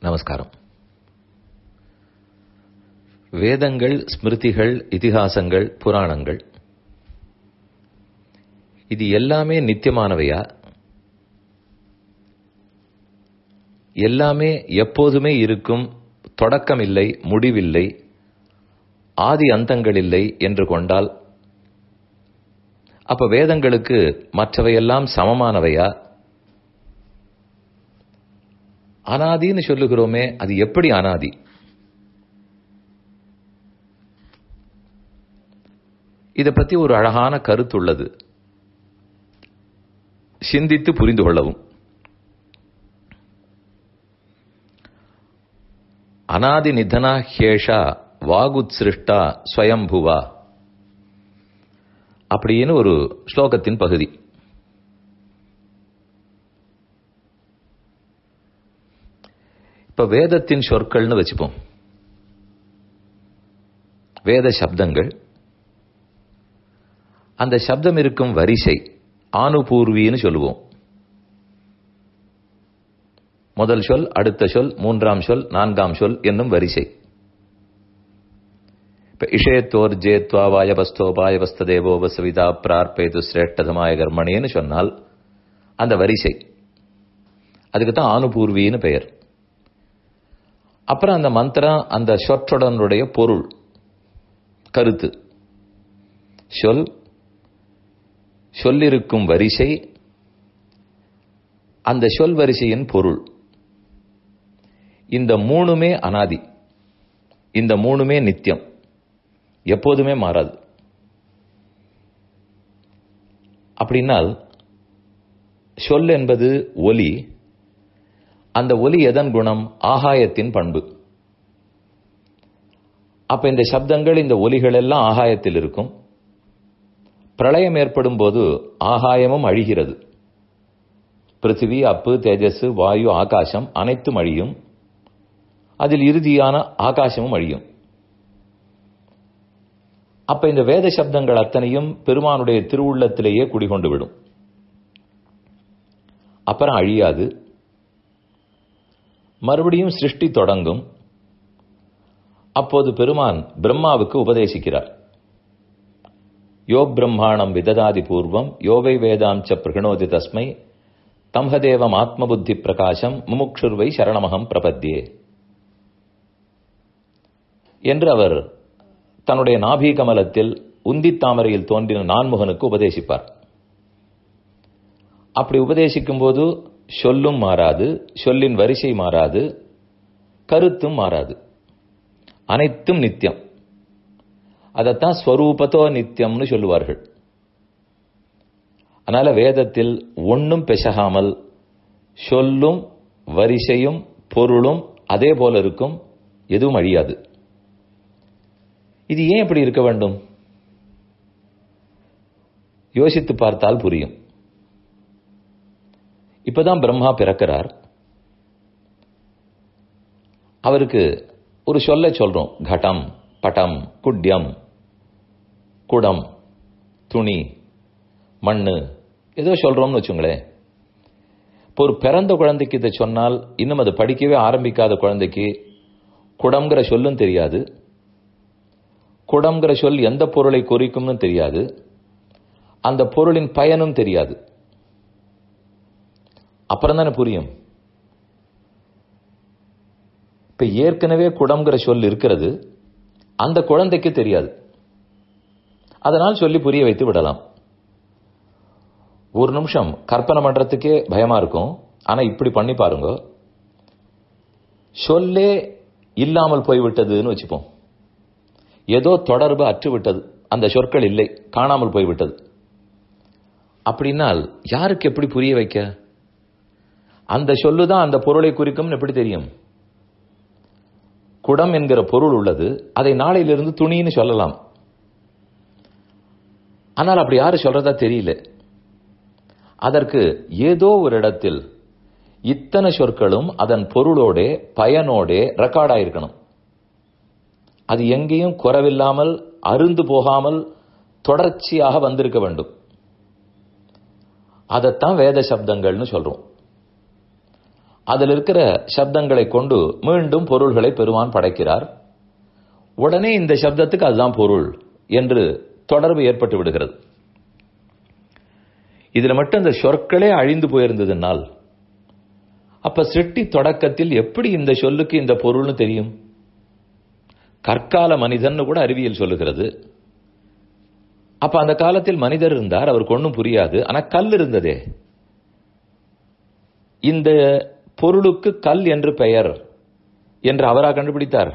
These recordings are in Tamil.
நமஸ்காரம் வேதங்கள் ஸ்மிருதிகள் இதிகாசங்கள் புராணங்கள் இது எல்லாமே நித்தியமானவையா எல்லாமே எப்போதுமே இருக்கும் தொடக்கம் இல்லை முடிவில்லை ஆதி அந்தங்கள் இல்லை என்று கொண்டால் அப்ப வேதங்களுக்கு மற்றவையெல்லாம் சமமானவையா அனாதின்னு சொல்லுகிறோமே அது எப்படி அனாதி இதை பத்தி ஒரு அழகான கருத்துள்ளது சிந்தித்து புரிந்து கொள்ளவும் அனாதி நிதனா ஹேஷா வாகுத்சிருஷ்டா ஸ்வயம்புவா அப்படின்னு ஒரு ஸ்லோகத்தின் பகுதி இப்ப வேதத்தின் சொற்கள்னு வச்சுப்போம் வேத சப்தங்கள் அந்த சப்தம் இருக்கும் வரிசை ஆணுபூர்வின்னு சொல்லுவோம் முதல் சொல் அடுத்த சொல் மூன்றாம் சொல் நான்காம் சொல் என்னும் வரிசை இப்ப இஷயத்தோர் ஜேத்வா வாயபஸ்தோ பாயபஸ்தேவோ வசவிதா பிரார்ப்பேது சிரேஷ்டதமாய கர்மணின்னு சொன்னால் அந்த வரிசை அதுக்கு தான் ஆணுபூர்வின்னு பெயர் அப்புறம் அந்த மந்திரம் அந்த சொற்றொடனுடைய பொருள் கருத்து சொல் சொல்லிருக்கும் வரிசை அந்த சொல் வரிசையின் பொருள் இந்த மூணுமே அனாதி இந்த மூணுமே நித்தியம் எப்போதுமே மாறாது அப்படின்னால் சொல் என்பது ஒலி அந்த ஒலி எதன் குணம் ஆகாயத்தின் பண்பு அப்ப இந்த சப்தங்கள் இந்த ஒலிகள் எல்லாம் ஆகாயத்தில் இருக்கும் பிரளயம் ஏற்படும் போது ஆகாயமும் அழிகிறது பிருத்திவி அப்பு தேஜஸ் வாயு ஆகாசம் அனைத்தும் அழியும் அதில் இறுதியான ஆகாசமும் அழியும் அப்ப இந்த வேத சப்தங்கள் அத்தனையும் பெருமானுடைய திருவுள்ளத்திலேயே குடிகொண்டு விடும் அப்புறம் அழியாது மறுபடியும் சிருஷ்டி தொடங்கும் அப்போது பெருமான் பிரம்மாவுக்கு உபதேசிக்கிறார் யோ பிரம்மாணம் விததாதி பூர்வம் யோவை வேதாம் ச பிரகணோதி தஸ்மை தம்ஹதேவம் ஆத்மபுத்தி பிரகாசம் முமுக்ஷுர்வை சரணமகம் பிரபத்தியே என்று அவர் தன்னுடைய நாபி கமலத்தில் உந்தி தாமரையில் தோன்றின நான்முகனுக்கு உபதேசிப்பார் அப்படி உபதேசிக்கும் போது சொல்லும் மாறாது சொல்லின் வரிசை மாறாது கருத்தும் மாறாது அனைத்தும் நித்தியம் அதைத்தான் ஸ்வரூபத்தோ நித்தியம்னு சொல்லுவார்கள் அதனால வேதத்தில் ஒன்னும் பெசகாமல் சொல்லும் வரிசையும் பொருளும் அதே போல இருக்கும் எதுவும் அழியாது இது ஏன் இப்படி இருக்க வேண்டும் யோசித்து பார்த்தால் புரியும் இப்பதான் பிரம்மா பிறக்கிறார் அவருக்கு ஒரு சொல்ல சொல்றோம் கடம் பட்டம் குட்யம் குடம் துணி மண்ணு ஏதோ சொல்றோம்னு வச்சுங்களேன் இப்போ ஒரு பிறந்த குழந்தைக்கு இதை சொன்னால் இன்னும் அது படிக்கவே ஆரம்பிக்காத குழந்தைக்கு குடம்ங்கிற சொல்லும் தெரியாது குடம்ங்கிற சொல் எந்த பொருளை குறிக்கும்னு தெரியாது அந்த பொருளின் பயனும் தெரியாது அப்புறம் தானே புரியும் இப்ப ஏற்கனவே குடம்ங்கிற சொல் இருக்கிறது அந்த குழந்தைக்கு தெரியாது அதனால் சொல்லி புரிய வைத்து விடலாம் ஒரு நிமிஷம் கற்பனை பண்றதுக்கே பயமா இருக்கும் ஆனா இப்படி பண்ணி பாருங்க சொல்லே இல்லாமல் போய்விட்டதுன்னு வச்சுப்போம் ஏதோ தொடர்பு அற்று விட்டது அந்த சொற்கள் இல்லை காணாமல் போய்விட்டது அப்படின்னால் யாருக்கு எப்படி புரிய வைக்க அந்த சொல்லுதான் அந்த பொருளை குறிக்கும் எப்படி தெரியும் குடம் என்கிற பொருள் உள்ளது அதை நாளையிலிருந்து துணின்னு சொல்லலாம் ஆனால் அப்படி யாரு சொல்றதா தெரியல அதற்கு ஏதோ ஒரு இடத்தில் இத்தனை சொற்களும் அதன் பொருளோட பயனோட ரெக்கார்ட் ஆயிருக்கணும் அது எங்கேயும் குறவில்லாமல் அருந்து போகாமல் தொடர்ச்சியாக வந்திருக்க வேண்டும் அதைத்தான் வேத சப்தங்கள்னு சொல்றோம் அதில் இருக்கிற சப்தங்களை கொண்டு மீண்டும் பொருள்களை பெருமான் படைக்கிறார் உடனே இந்த சப்தத்துக்கு அதுதான் பொருள் என்று தொடர்பு ஏற்பட்டு விடுகிறது இதுல மட்டும் இந்த சொற்களே அழிந்து போயிருந்ததுனால் அப்ப சிருஷ்டி தொடக்கத்தில் எப்படி இந்த சொல்லுக்கு இந்த பொருள்னு தெரியும் கற்கால மனிதன் கூட அறிவியல் சொல்லுகிறது அப்ப அந்த காலத்தில் மனிதர் இருந்தார் அவருக்கு ஒன்றும் புரியாது ஆனா கல் இருந்ததே இந்த பொருளுக்கு கல் என்று பெயர் என்று அவரா கண்டுபிடித்தார்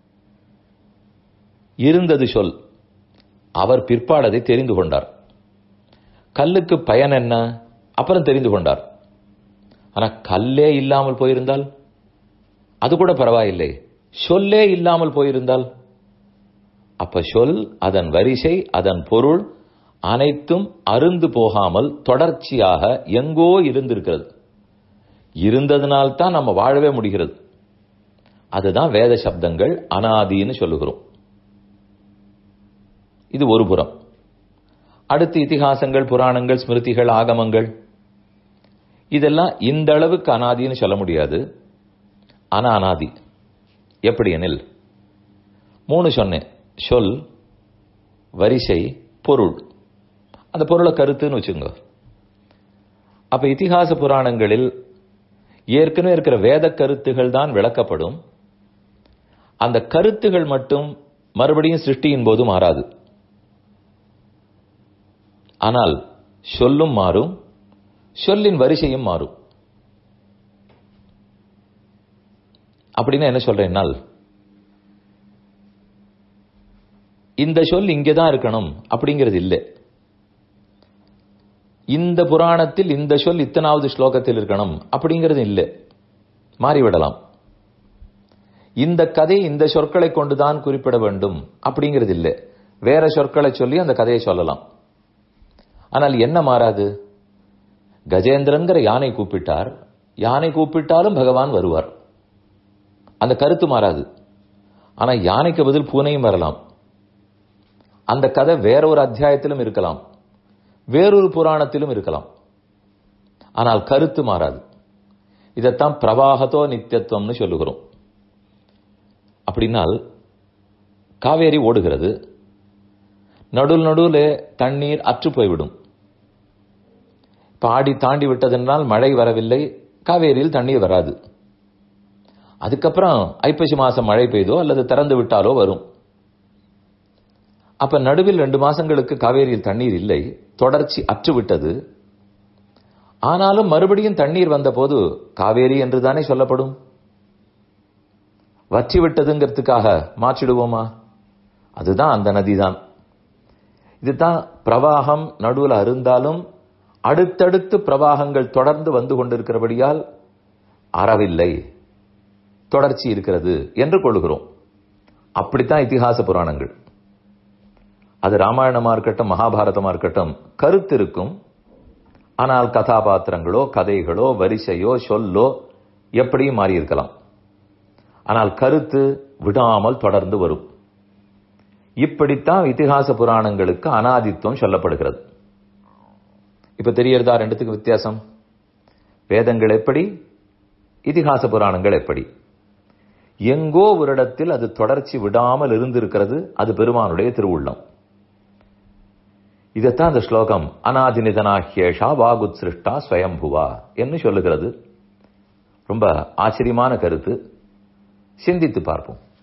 இருந்தது சொல் அவர் பிற்பாடதை தெரிந்து கொண்டார் கல்லுக்கு பயன் என்ன அப்புறம் தெரிந்து கொண்டார் ஆனா கல்லே இல்லாமல் போயிருந்தால் அது கூட பரவாயில்லை சொல்லே இல்லாமல் போயிருந்தால் அப்ப சொல் அதன் வரிசை அதன் பொருள் அனைத்தும் அருந்து போகாமல் தொடர்ச்சியாக எங்கோ இருந்திருக்கிறது இருந்ததுனால்தான் நம்ம வாழவே முடிகிறது அதுதான் வேத சப்தங்கள் அனாதின்னு சொல்லுகிறோம் இது ஒரு புறம் அடுத்து இதிகாசங்கள் புராணங்கள் ஸ்மிருதிகள் ஆகமங்கள் இதெல்லாம் இந்த அளவுக்கு அனாதின்னு சொல்ல முடியாது ஆனா அனாதி எப்படி எனில் மூணு சொன்னேன் சொல் வரிசை பொருள் அந்த பொருளை கருத்துன்னு வச்சுங்க அப்ப இதிகாச புராணங்களில் ஏற்கனவே இருக்கிற வேத கருத்துகள் தான் விளக்கப்படும் அந்த கருத்துகள் மட்டும் மறுபடியும் சிருஷ்டியின் போது மாறாது ஆனால் சொல்லும் மாறும் சொல்லின் வரிசையும் மாறும் அப்படின்னா என்ன சொல்றேன்னால் இந்த சொல் இங்கேதான் இருக்கணும் அப்படிங்கிறது இல்லை இந்த புராணத்தில் இந்த சொல் இத்தனாவது ஸ்லோகத்தில் இருக்கணும் அப்படிங்கிறது இல்லை மாறிவிடலாம் இந்த கதை இந்த சொற்களை கொண்டுதான் குறிப்பிட வேண்டும் அப்படிங்கிறது இல்லை வேற சொற்களை சொல்லி அந்த கதையை சொல்லலாம் ஆனால் என்ன மாறாது கஜேந்திரன்கிற யானை கூப்பிட்டார் யானை கூப்பிட்டாலும் பகவான் வருவார் அந்த கருத்து மாறாது ஆனா யானைக்கு பதில் பூனையும் வரலாம் அந்த கதை வேற ஒரு அத்தியாயத்திலும் இருக்கலாம் வேறொரு புராணத்திலும் இருக்கலாம் ஆனால் கருத்து மாறாது இதைத்தான் பிரவாகத்தோ நித்தியத்துவம்னு சொல்லுகிறோம் அப்படின்னால் காவேரி ஓடுகிறது நடுவில் நடுவில் தண்ணீர் அற்று போய்விடும் பாடி தாண்டி விட்டதென்றால் மழை வரவில்லை காவேரியில் தண்ணீர் வராது அதுக்கப்புறம் ஐப்பசி மாசம் மழை பெய்தோ அல்லது திறந்து விட்டாலோ வரும் அப்ப நடுவில் ரெண்டு மாசங்களுக்கு காவேரியில் தண்ணீர் இல்லை தொடர்ச்சி அற்று விட்டது ஆனாலும் மறுபடியும் தண்ணீர் வந்தபோது காவேரி என்று தானே சொல்லப்படும் வற்றி விட்டதுங்கிறதுக்காக மாற்றிடுவோமா அதுதான் அந்த நதிதான் இதுதான் பிரவாகம் நடுவில் அருந்தாலும் அடுத்தடுத்து பிரவாகங்கள் தொடர்ந்து வந்து கொண்டிருக்கிறபடியால் அறவில்லை தொடர்ச்சி இருக்கிறது என்று கொள்கிறோம் அப்படித்தான் இத்திஹாச புராணங்கள் அது ராமாயணமா இருக்கட்டும் மகாபாரதமா இருக்கட்டும் கருத்து இருக்கும் ஆனால் கதாபாத்திரங்களோ கதைகளோ வரிசையோ சொல்லோ எப்படியும் மாறி இருக்கலாம் ஆனால் கருத்து விடாமல் தொடர்ந்து வரும் இப்படித்தான் இத்திஹாச புராணங்களுக்கு அனாதித்துவம் சொல்லப்படுகிறது இப்ப தெரியறதா ரெண்டுத்துக்கு வித்தியாசம் வேதங்கள் எப்படி இதிகாச புராணங்கள் எப்படி எங்கோ ஒரு இடத்தில் அது தொடர்ச்சி விடாமல் இருந்திருக்கிறது அது பெருமானுடைய திருவுள்ளம் இதைத்தான் அந்த ஸ்லோகம் அனாதிநிதனாஹ்யேஷா வாகுத் சிருஷ்டா ஸ்வயம்புவா என்று சொல்லுகிறது ரொம்ப ஆச்சரியமான கருத்து சிந்தித்து பார்ப்போம்